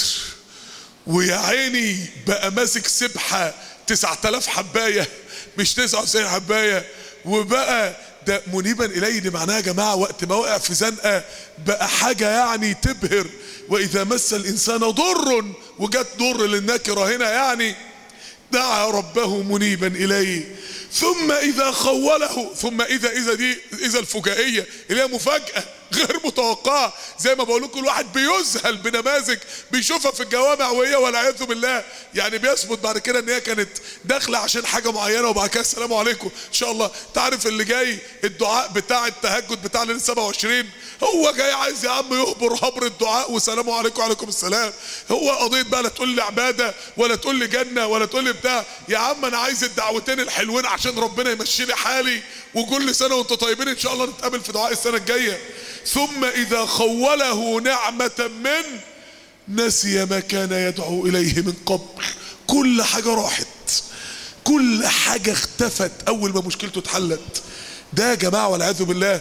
ويا عيني بقى ماسك سبحه 9000 حبايه مش 99 حبايه وبقى ده منيبا اليه دي معناها يا جماعه وقت ما وقع في زنقه بقى حاجه يعني تبهر واذا مس الانسان ضر وجت ضر للنكره هنا يعني دعا ربه منيبا اليه ثم اذا خوله ثم اذا اذا دي اذا الفجائيه اللي هي مفاجاه غير متوقعه زي ما بقول لكم الواحد بيذهل بنماذج بيشوفها في الجوامع وهي والعياذ بالله يعني بيثبت بعد كده ان هي كانت داخله عشان حاجه معينه وبعد كده السلام عليكم ان شاء الله تعرف اللي جاي الدعاء بتاع التهجد بتاع ليله 27 هو جاي عايز يا عم يهبر هبر الدعاء وسلام عليكم وعليكم السلام هو قضيه بقى لا تقول لي عباده ولا تقول لي جنه ولا تقول لي بتاع يا عم انا عايز الدعوتين الحلوين عشان ربنا يمشي لي حالي وكل سنه وانتم طيبين ان شاء الله نتقابل في دعاء السنه الجايه ثم اذا خوله نعمه من نسي ما كان يدعو اليه من قبل كل حاجه راحت كل حاجه اختفت اول ما مشكلته اتحلت ده يا جماعه والعياذ بالله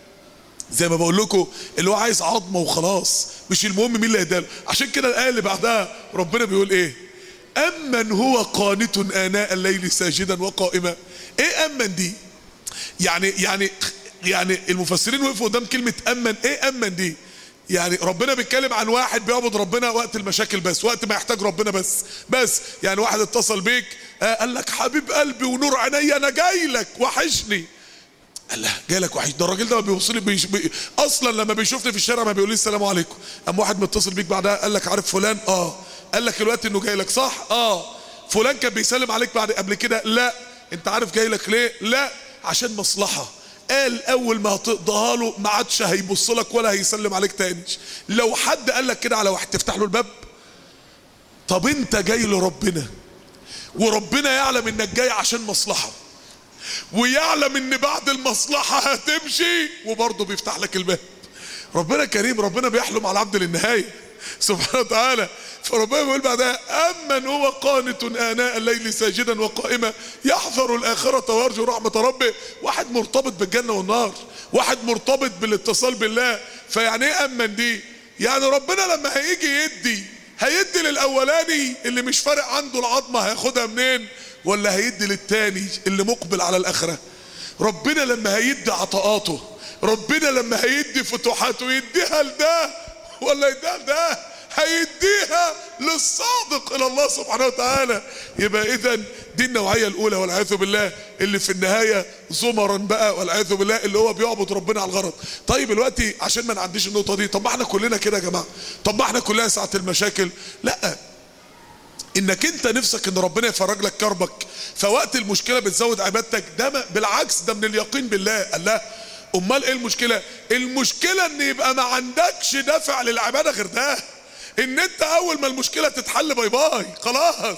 زي ما بقول لكم اللي هو عايز عظمه وخلاص مش المهم مين اللي هيداله عشان كده الايه اللي بعدها ربنا بيقول ايه امن هو قانت اناء الليل ساجدا وقائما ايه امن دي يعني يعني يعني المفسرين وقفوا قدام كلمه امن ايه امن دي يعني ربنا بيتكلم عن واحد بيعبد ربنا وقت المشاكل بس وقت ما يحتاج ربنا بس بس يعني واحد اتصل بيك آه قال لك حبيب قلبي ونور عيني انا جاي لك وحشني قال له جاي لك وحش ده الراجل ده ما بيوصل بيش بي اصلا لما بيشوفني في الشارع ما بيقول لي السلام عليكم قام واحد متصل بيك بعدها قال لك عارف فلان اه قال لك الوقت انه جاي لك صح اه فلان كان بيسلم عليك بعد قبل كده لا انت عارف جاي لك ليه لا عشان مصلحه قال اول ما هتقضيها له ما عادش هيبص لك ولا هيسلم عليك تاني لو حد قال لك كده على واحد تفتح له الباب طب انت جاي لربنا وربنا يعلم انك جاي عشان مصلحه ويعلم ان بعد المصلحه هتمشي وبرضه بيفتح لك الباب ربنا كريم ربنا بيحلم على العبد للنهايه سبحانه وتعالى فربنا بيقول بعدها امن هو قانت اناء الليل ساجدا وقائما يحذر الاخره ويرجو رحمه ربه واحد مرتبط بالجنه والنار واحد مرتبط بالاتصال بالله فيعني ايه امن دي يعني ربنا لما هيجي يدي هيدي للاولاني اللي مش فارق عنده العظمه هياخدها منين ولا هيدي للتاني اللي مقبل على الاخره ربنا لما هيدي عطاءاته ربنا لما هيدي فتوحاته يديها لده ولا يديها لده هيديها للصادق الى الله سبحانه وتعالى يبقى اذا دي النوعيه الاولى والعياذ بالله اللي في النهايه زمرا بقى والعياذ بالله اللي هو بيعبد ربنا على الغرض طيب دلوقتي عشان ما نعديش النقطه دي طب ما احنا كلنا كده يا جماعه طب ما احنا كلنا ساعه المشاكل لا انك انت نفسك ان ربنا يفرج لك كربك فوقت المشكله بتزود عبادتك ده بالعكس ده من اليقين بالله الله امال ايه المشكله المشكله ان يبقى ما عندكش دافع للعباده غير ده ان انت اول ما المشكله تتحل باي باي خلاص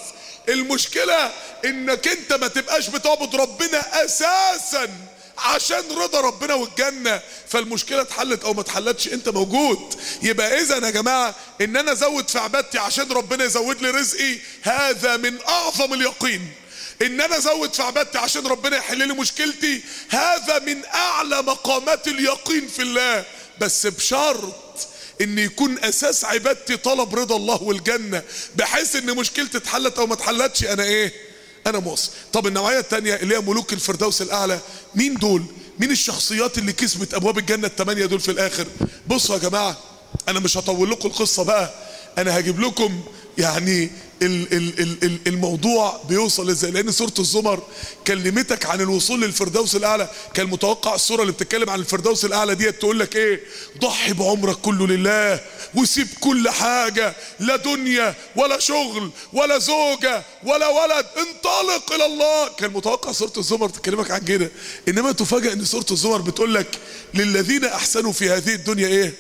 المشكله انك انت ما تبقاش بتعبد ربنا اساسا عشان رضا ربنا والجنة فالمشكلة اتحلت او ما اتحلتش انت موجود يبقى اذا يا جماعة ان انا ازود في عبادتي عشان ربنا يزود لي رزقي هذا من اعظم اليقين ان انا ازود في عبادتي عشان ربنا يحل لي مشكلتي هذا من اعلى مقامات اليقين في الله بس بشرط ان يكون اساس عبادتي طلب رضا الله والجنة بحيث ان مشكلتي اتحلت او ما اتحلتش انا ايه انا موصل طب النوعية التانية اللي هي ملوك الفردوس الاعلى مين دول مين الشخصيات اللي كسبت ابواب الجنة التمانية دول في الاخر بصوا يا جماعة انا مش هطول لكم القصة بقى انا هجيب لكم يعني ال ال ال ال الموضوع بيوصل ازاي لان سوره الزمر كلمتك عن الوصول للفردوس الاعلى كان متوقع السوره اللي بتتكلم عن الفردوس الاعلى ديت تقول لك ايه ضحي بعمرك كله لله وسيب كل حاجه لا دنيا ولا شغل ولا زوجه ولا ولد انطلق الى الله كان متوقع سوره الزمر تكلمك عن كده انما تفاجئ ان سوره الزمر بتقول لك للذين احسنوا في هذه الدنيا ايه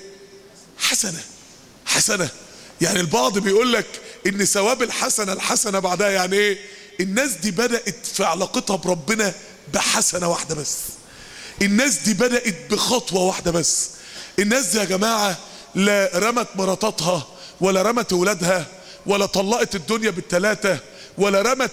حسنه حسنه يعني البعض بيقول لك ان ثواب الحسنه الحسنه بعدها يعني ايه الناس دي بدات في علاقتها بربنا بحسنه واحده بس الناس دي بدات بخطوه واحده بس الناس دي يا جماعه لا رمت مراتاتها ولا رمت ولادها ولا طلقت الدنيا بالثلاثه ولا رمت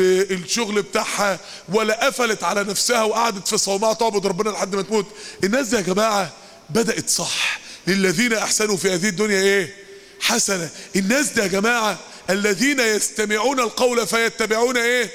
الشغل بتاعها ولا قفلت على نفسها وقعدت في صومعه تعبد ربنا لحد ما تموت الناس دي يا جماعه بدات صح للذين احسنوا في هذه الدنيا ايه حسنة الناس دي يا جماعة الذين يستمعون القول فيتبعون ايه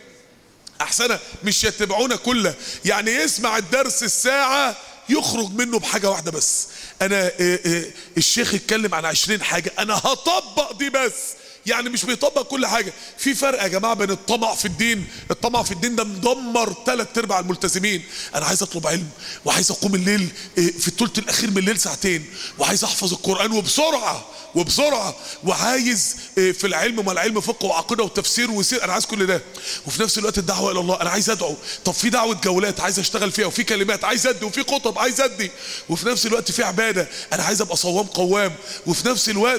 احسنة مش يتبعون كله يعني يسمع الدرس الساعة يخرج منه بحاجة واحدة بس انا إيه إيه الشيخ اتكلم عن عشرين حاجة انا هطبق دي بس يعني مش بيطبق كل حاجة في فرق يا جماعة بين الطمع في الدين الطمع في الدين ده مدمر ثلاث ارباع الملتزمين انا عايز اطلب علم وعايز اقوم الليل في الثلث الاخير من الليل ساعتين وعايز احفظ القرآن وبسرعة وبسرعة وعايز في العلم ما العلم فقه وعقيدة وتفسير وسير انا عايز كل ده وفي نفس الوقت الدعوة الى الله انا عايز ادعو طب في دعوة جولات عايز اشتغل فيها وفي كلمات عايز ادي وفي خطب عايز ادي وفي نفس الوقت في عبادة انا عايز ابقى صوام قوام وفي نفس الوقت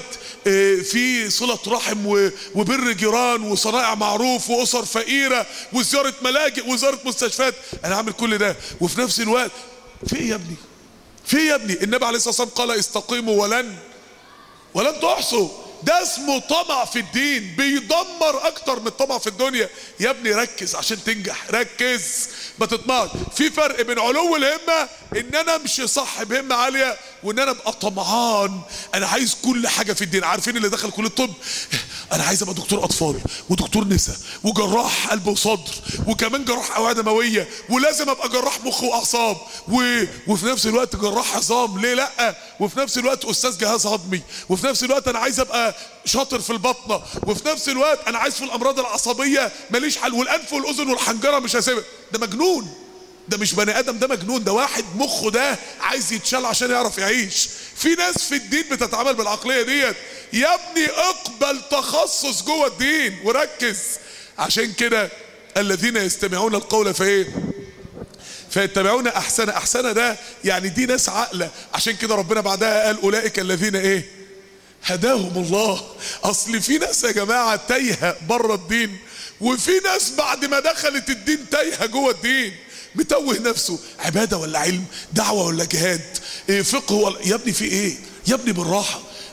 في صلة رحم وبر جيران وصنائع معروف واسر فقيرة وزيارة ملاجئ وزيارة مستشفيات انا عامل كل ده وفي نفس الوقت في ايه يا ابني في ايه يا ابني النبي عليه الصلاة والسلام قال استقيموا ولن ولن تحصوا ده اسمه طمع في الدين بيدمر اكتر من الطمع في الدنيا يا ابني ركز عشان تنجح ركز ما تطمعش في فرق بين علو الهمة ان انا امشي صح بهمة عالية وان انا ابقى طمعان انا عايز كل حاجة في الدين عارفين اللي دخل كلية الطب انا عايز ابقى دكتور اطفال ودكتور نساء وجراح قلب وصدر وكمان جراح اوعية دموية ولازم ابقى جراح مخ واعصاب و... وفي نفس الوقت جراح عظام ليه لا وفي نفس الوقت استاذ جهاز هضمي وفي نفس الوقت انا عايز ابقى شاطر في البطنة وفي نفس الوقت انا عايز في الامراض العصبية ماليش حل والانف والاذن والحنجرة مش هسيبها ده مجنون ده مش بني ادم ده مجنون ده واحد مخه ده عايز يتشال عشان يعرف يعيش في ناس في الدين بتتعامل بالعقليه ديت يا ابني اقبل تخصص جوه الدين وركز عشان كده الذين يستمعون القول فايه فيتبعون احسن احسن ده يعني دي ناس عاقله عشان كده ربنا بعدها قال اولئك الذين ايه هداهم الله اصل في ناس يا جماعه تايهه بره الدين وفي ناس بعد ما دخلت الدين تايهه جوه الدين متوه نفسه عباده ولا علم دعوه ولا جهاد إيه فقه ولا يا ابني في ايه يا ابني بالراحه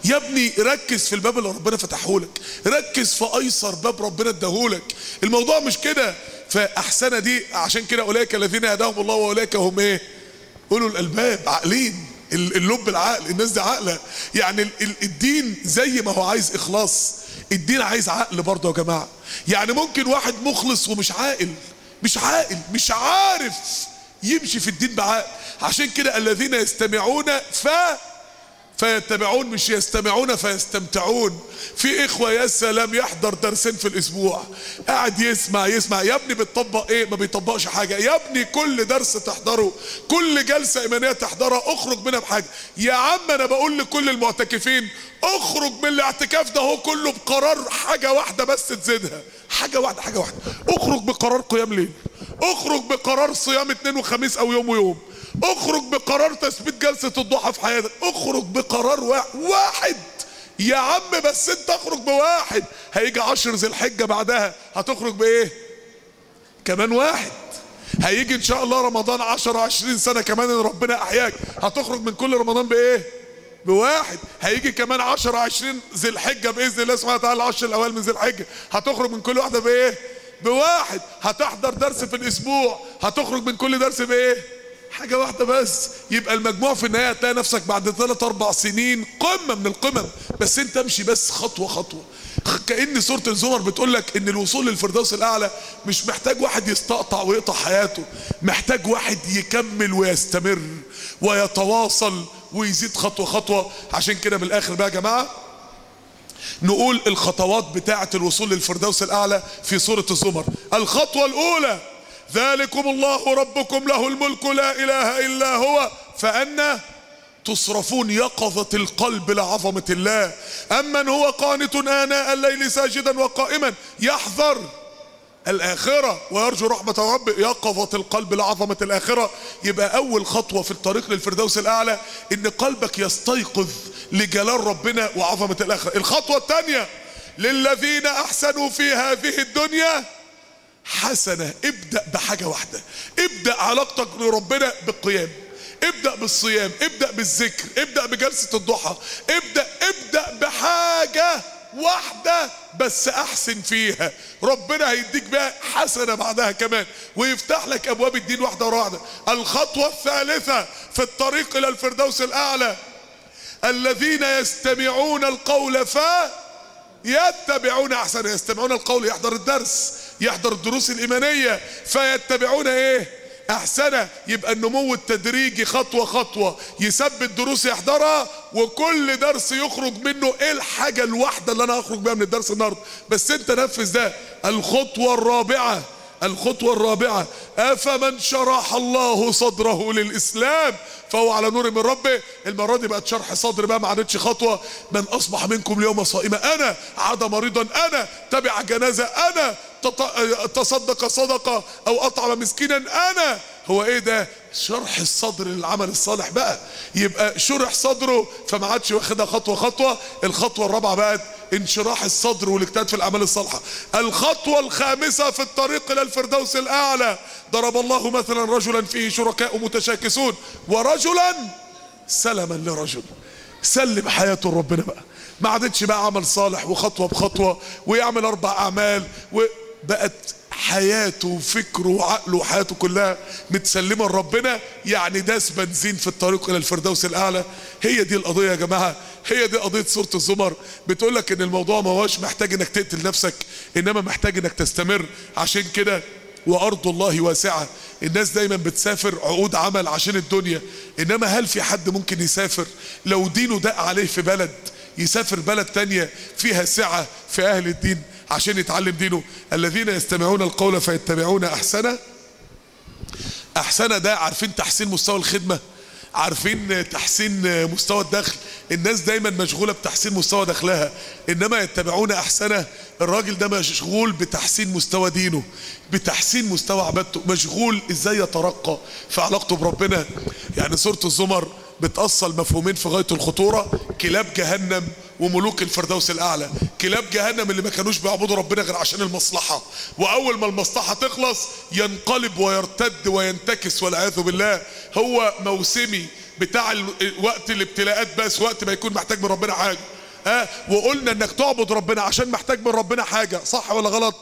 يا ابني ركز في الباب اللي ربنا فتحه لك ركز في ايسر باب ربنا اداهولك الموضوع مش كده فاحسنه دي عشان كده اولئك الذين هداهم الله واولئك هم ايه اولو الالباب عاقلين ال- اللب العقل الناس دي عاقله يعني ال- ال- الدين زي ما هو عايز اخلاص الدين عايز عقل برضه يا جماعه يعني ممكن واحد مخلص ومش عاقل مش عاقل مش عارف يمشي في الدين بعقل عشان كده الذين يستمعون ف فيتبعون مش يستمعون فيستمتعون في اخوه يا سلام يحضر درسين في الاسبوع قاعد يسمع يسمع يا ابني بتطبق ايه ما بيطبقش حاجه يا ابني كل درس تحضره كل جلسه ايمانيه تحضرها اخرج منها بحاجه يا عم انا بقول لكل المعتكفين اخرج من الاعتكاف ده هو كله بقرار حاجه واحده بس تزيدها حاجه واحده حاجه واحده اخرج بقرار قيام ليل اخرج بقرار صيام اثنين وخميس او يوم ويوم اخرج بقرار تثبيت جلسة الضحى في حياتك اخرج بقرار واحد, واحد يا عم بس انت اخرج بواحد هيجي عشر ذي الحجة بعدها هتخرج بايه كمان واحد هيجي ان شاء الله رمضان عشر عشرين سنة كمان ان ربنا احياك هتخرج من كل رمضان بايه بواحد هيجي كمان عشر عشرين ذي الحجة بإذن الله سبحانه وتعالى العشر الأوائل من ذي الحجة هتخرج من كل واحدة بإيه؟ بواحد هتحضر درس في الأسبوع هتخرج من كل درس بإيه؟ حاجة واحدة بس يبقى المجموع في النهاية هتلاقي نفسك بعد ثلاث أربع سنين قمة من القمم بس أنت امشي بس خطوة خطوة كأن سورة الزمر بتقول لك إن الوصول للفردوس الأعلى مش محتاج واحد يستقطع ويقطع حياته محتاج واحد يكمل ويستمر ويتواصل ويزيد خطوة خطوة عشان كده من الآخر بقى يا جماعة نقول الخطوات بتاعة الوصول للفردوس الأعلى في سورة الزمر الخطوة الأولى ذلكم الله ربكم له الملك لا إله إلا هو فأنا تصرفون يقظة القلب لعظمة الله أمن هو قانت آناء الليل ساجدا وقائما يحذر الآخرة ويرجو رحمة ربه يقظة القلب لعظمة الآخرة يبقى أول خطوة في الطريق للفردوس الأعلى إن قلبك يستيقظ لجلال ربنا وعظمة الآخرة الخطوة الثانية للذين أحسنوا في هذه الدنيا حسنة ابدأ بحاجة واحدة ابدأ علاقتك بربنا بالقيام ابدأ بالصيام ابدأ بالذكر ابدأ بجلسة الضحى ابدأ ابدأ بحاجة واحدة بس احسن فيها ربنا هيديك بقى حسنة بعدها كمان ويفتح لك ابواب الدين واحدة ورا واحدة الخطوة الثالثة في الطريق الى الفردوس الاعلى الذين يستمعون القول ف يتبعون احسن يستمعون القول يحضر الدرس يحضر الدروس الايمانيه فيتبعون ايه احسنه يبقى النمو التدريجي خطوه خطوه يثبت دروس يحضرها وكل درس يخرج منه ايه الحاجه الواحده اللي انا هخرج بيها من الدرس النهارده بس انت نفذ ده الخطوه الرابعه الخطوة الرابعة أفمن شرح الله صدره للإسلام فهو على نور من ربه المرة دي بقت شرح صدر بقى ما عادتش خطوة من أصبح منكم اليوم صائما أنا عاد مريضا أنا تبع جنازة أنا تصدق صدقة أو أطعم مسكينا أنا هو إيه ده شرح الصدر للعمل الصالح بقى يبقى شرح صدره فما عادش واخدها خطوة خطوة الخطوة الرابعة بقت انشراح الصدر والاجتهاد في الاعمال الصالحه الخطوه الخامسه في الطريق الى الفردوس الاعلى ضرب الله مثلا رجلا فيه شركاء متشاكسون ورجلا سلما لرجل سلم حياته لربنا بقى ما عادتش بقى عمل صالح وخطوه بخطوه ويعمل اربع اعمال وبقت حياته وفكره وعقله وحياته كلها متسلمه لربنا يعني داس بنزين في الطريق الى الفردوس الاعلى هي دي القضيه يا جماعه هي دي قضيه سوره الزمر بتقول لك ان الموضوع ما هوش محتاج انك تقتل نفسك انما محتاج انك تستمر عشان كده وارض الله واسعه الناس دايما بتسافر عقود عمل عشان الدنيا انما هل في حد ممكن يسافر لو دينه دق عليه في بلد يسافر بلد تانية فيها سعة في اهل الدين عشان يتعلم دينه الذين يستمعون القول فيتبعون احسنه احسنه ده عارفين تحسين مستوى الخدمه عارفين تحسين مستوى الدخل الناس دايما مشغولة بتحسين مستوى دخلها انما يتبعون احسنه الراجل ده مشغول بتحسين مستوى دينه بتحسين مستوى عبادته مشغول ازاي يترقى في علاقته بربنا يعني سورة الزمر بتأصل مفهومين في غاية الخطورة كلاب جهنم وملوك الفردوس الأعلى كلاب جهنم اللي ما كانوش بيعبدوا ربنا غير عشان المصلحة وأول ما المصلحة تخلص ينقلب ويرتد وينتكس والعياذ بالله هو موسمي بتاع ال- وقت الابتلاءات بس وقت ما يكون محتاج من ربنا حاجه ها وقلنا انك تعبد ربنا عشان محتاج من ربنا حاجه صح ولا غلط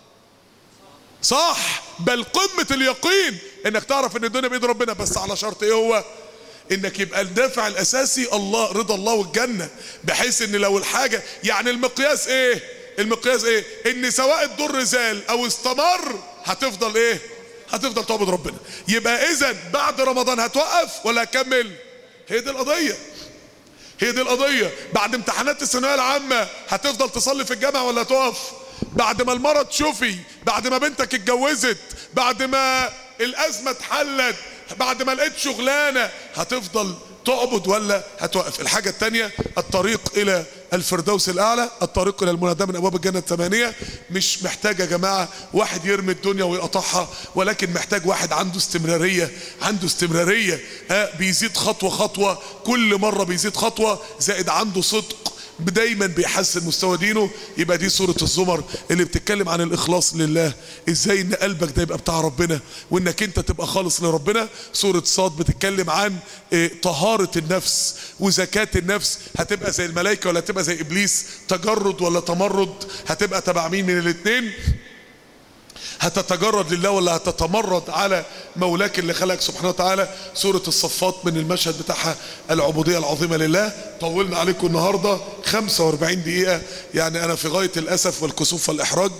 صح بل قمة اليقين انك تعرف ان الدنيا بايد ربنا بس على شرط ايه هو انك يبقى الدافع الاساسي الله رضا الله والجنة بحيث ان لو الحاجة يعني المقياس ايه المقياس ايه ان سواء الضر زال او استمر هتفضل ايه هتفضل تعبد ربنا يبقى اذا بعد رمضان هتوقف ولا هتكمل هي دي القضية هي دي القضية بعد امتحانات الثانوية العامة هتفضل تصلي في الجامعة ولا تقف بعد ما المرض شفي بعد ما بنتك اتجوزت بعد ما الأزمة اتحلت بعد ما لقيت شغلانة هتفضل تعبد ولا هتوقف الحاجة التانية الطريق إلى الفردوس الأعلى الطريق إلى المناداة من أبواب الجنة الثمانية مش محتاج يا جماعة واحد يرمي الدنيا ويقطعها ولكن محتاج واحد عنده استمرارية عنده استمرارية ها بيزيد خطوة خطوة كل مرة بيزيد خطوة زائد عنده صدق دايما بيحسن مستوى دينه يبقى دي سورة الزمر اللي بتتكلم عن الإخلاص لله ازاي ان قلبك ده يبقى بتاع ربنا وانك انت تبقى خالص لربنا سورة صاد بتتكلم عن اه طهارة النفس وزكاة النفس هتبقى زي الملائكة ولا هتبقى زي إبليس تجرد ولا تمرد هتبقى تبع مين من الاتنين هتتجرد لله ولا هتتمرد على مولاك اللي خلقك سبحانه وتعالى سورة الصفات من المشهد بتاعها العبودية العظيمة لله طولنا عليكم النهاردة 45 دقيقة يعني أنا في غاية الأسف والكسوف والإحراج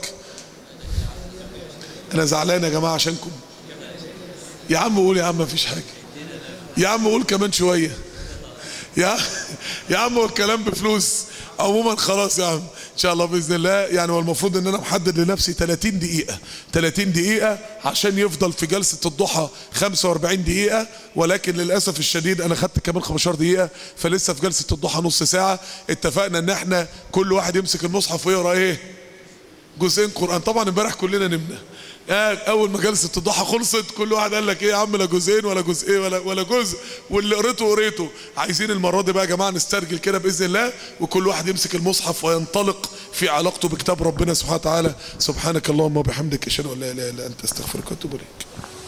أنا زعلان يا جماعة عشانكم يا عم قول يا عم مفيش حاجة يا عم قول كمان شوية يا يا عم هو الكلام بفلوس عموما خلاص يا عم ان شاء الله باذن الله يعني هو المفروض ان انا محدد لنفسي 30 دقيقه 30 دقيقه عشان يفضل في جلسه الضحى 45 دقيقه ولكن للاسف الشديد انا خدت كمان 15 دقيقه فلسه في جلسه الضحى نص ساعه اتفقنا ان احنا كل واحد يمسك المصحف ويقرا ايه جزئين قران طبعا امبارح كلنا نمنا اول ما جلسه الضحى خلصت كل واحد قال لك ايه يا عم لا جزئين ولا جزء ولا ولا جزء واللي قريته قريته عايزين المره دي بقى يا جماعه نسترجل كده باذن الله وكل واحد يمسك المصحف وينطلق في علاقته بكتاب ربنا سبحانه وتعالى سبحانك اللهم وبحمدك اشهد ان لا اله الا انت استغفرك واتوب اليك